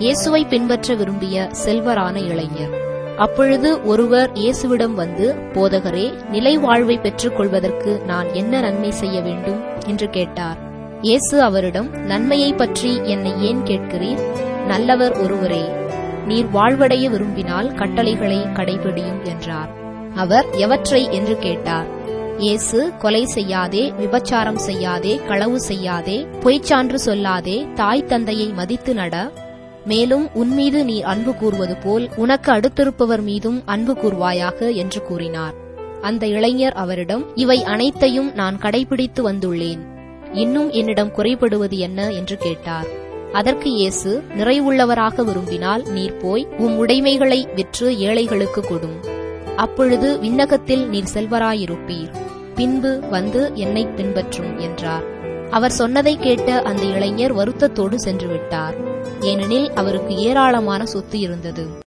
இயேசுவை பின்பற்ற விரும்பிய செல்வரான இளைஞர் அப்பொழுது ஒருவர் இயேசுவிடம் வந்து போதகரே நிலை வாழ்வை பெற்றுக் கொள்வதற்கு நான் என்ன நன்மை செய்ய வேண்டும் என்று கேட்டார் இயேசு அவரிடம் நன்மையை பற்றி என்னை ஏன் கேட்கிறீர் நல்லவர் ஒருவரே நீர் வாழ்வடைய விரும்பினால் கட்டளைகளை கடைபிடியும் என்றார் அவர் எவற்றை என்று கேட்டார் இயேசு கொலை செய்யாதே விபச்சாரம் செய்யாதே களவு செய்யாதே பொய்ச்சான்று சொல்லாதே தாய் தந்தையை மதித்து நட மேலும் உன்மீது நீ அன்பு கூறுவது போல் உனக்கு அடுத்திருப்பவர் மீதும் அன்பு கூர்வாயாக என்று கூறினார் அந்த இளைஞர் அவரிடம் இவை அனைத்தையும் நான் கடைபிடித்து வந்துள்ளேன் இன்னும் என்னிடம் குறைபடுவது என்ன என்று கேட்டார் அதற்கு இயேசு நிறைவுள்ளவராக விரும்பினால் நீர் போய் உம் உடைமைகளை விற்று ஏழைகளுக்கு கொடும் அப்பொழுது விண்ணகத்தில் நீர் செல்வராயிருப்பீர் பின்பு வந்து என்னை பின்பற்றும் என்றார் அவர் சொன்னதை கேட்ட அந்த இளைஞர் வருத்தத்தோடு சென்று விட்டார் ஏனெனில் அவருக்கு ஏராளமான சொத்து இருந்தது